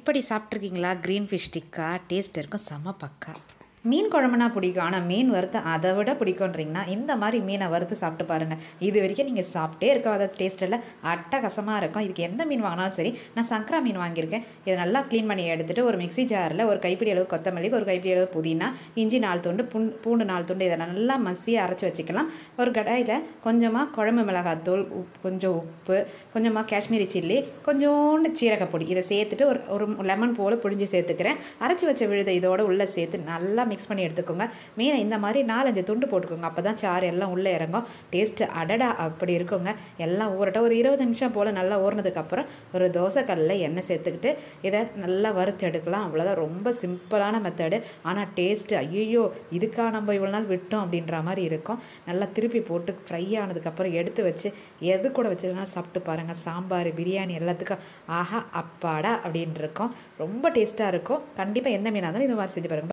இப்படி சாப்பிட்ருக்கீங்களா green fish tikka taste இருக்கும் செம பக்கா மீன் குழம்புனா பிடிக்கும் ஆனால் மீன் வறுத்து அதை விட பிடிக்கும்ன்றீங்கன்னா இந்த மாதிரி மீனை வறுத்து சாப்பிட்டு பாருங்கள் இது வரைக்கும் நீங்கள் சாப்பிட்டே இருக்காத டேஸ்ட்டில் அட்டகசமாக இருக்கும் இதுக்கு எந்த மீன் வாங்கினாலும் சரி நான் சங்கரா மீன் வாங்கியிருக்கேன் இதை நல்லா க்ளீன் பண்ணி எடுத்துகிட்டு ஒரு மிக்ஸி ஜாரில் ஒரு கைப்பிடி அளவு கொத்தமல்லி ஒரு கைப்பிடி அளவு புதினா இஞ்சி நாலு துண்டு புண் பூண்டு நாலு துண்டு இதை நல்லா மசி அரைச்சி வச்சுக்கலாம் ஒரு கடாயில் கொஞ்சமாக குழம்பு மிளகாத்தூள் உப் கொஞ்சம் உப்பு கொஞ்சமாக காஷ்மீரி சில்லி கொஞ்சோண்டு சீரகப்பொடி இதை சேர்த்துட்டு ஒரு ஒரு லெமன் போல் புழிஞ்சு சேர்த்துக்கிறேன் அரைச்சி வச்ச விழுதை இதோட உள்ளே சேர்த்து நல்லா மிக்ஸ் பண்ணி எடுத்துக்கோங்க மீனை இந்த மாதிரி நாலஞ்சு துண்டு போட்டுக்கோங்க அப்போ தான் சாறு எல்லாம் உள்ளே இறங்கும் டேஸ்ட்டு அடடா அப்படி இருக்குங்க எல்லாம் ஊறட்டும் ஒரு இருபது நிமிஷம் போல் நல்லா ஊறினதுக்கப்புறம் ஒரு தோசைக்கல்லில் எண்ணெய் சேர்த்துக்கிட்டு இதை நல்லா வறுத்து எடுக்கலாம் அவ்வளோதான் ரொம்ப சிம்பிளான மெத்தடு ஆனால் டேஸ்ட்டு ஐயோ இதுக்காக நம்ம இவ்வளோ நாள் விட்டோம் அப்படின்ற மாதிரி இருக்கும் நல்லா திருப்பி போட்டு ஃப்ரை ஆனதுக்கப்புறம் எடுத்து வச்சு எது கூட வச்சுருந்தாலும் சாப்பிட்டு பாருங்கள் சாம்பார் பிரியாணி எல்லாத்துக்கும் ஆஹா அப்பாடா அப்படின்னு இருக்கும் ரொம்ப டேஸ்ட்டாக இருக்கும் கண்டிப்பாக எந்த மீனாக இருந்தாலும் இந்த மாதிரி செஞ்சு பாருங்கள்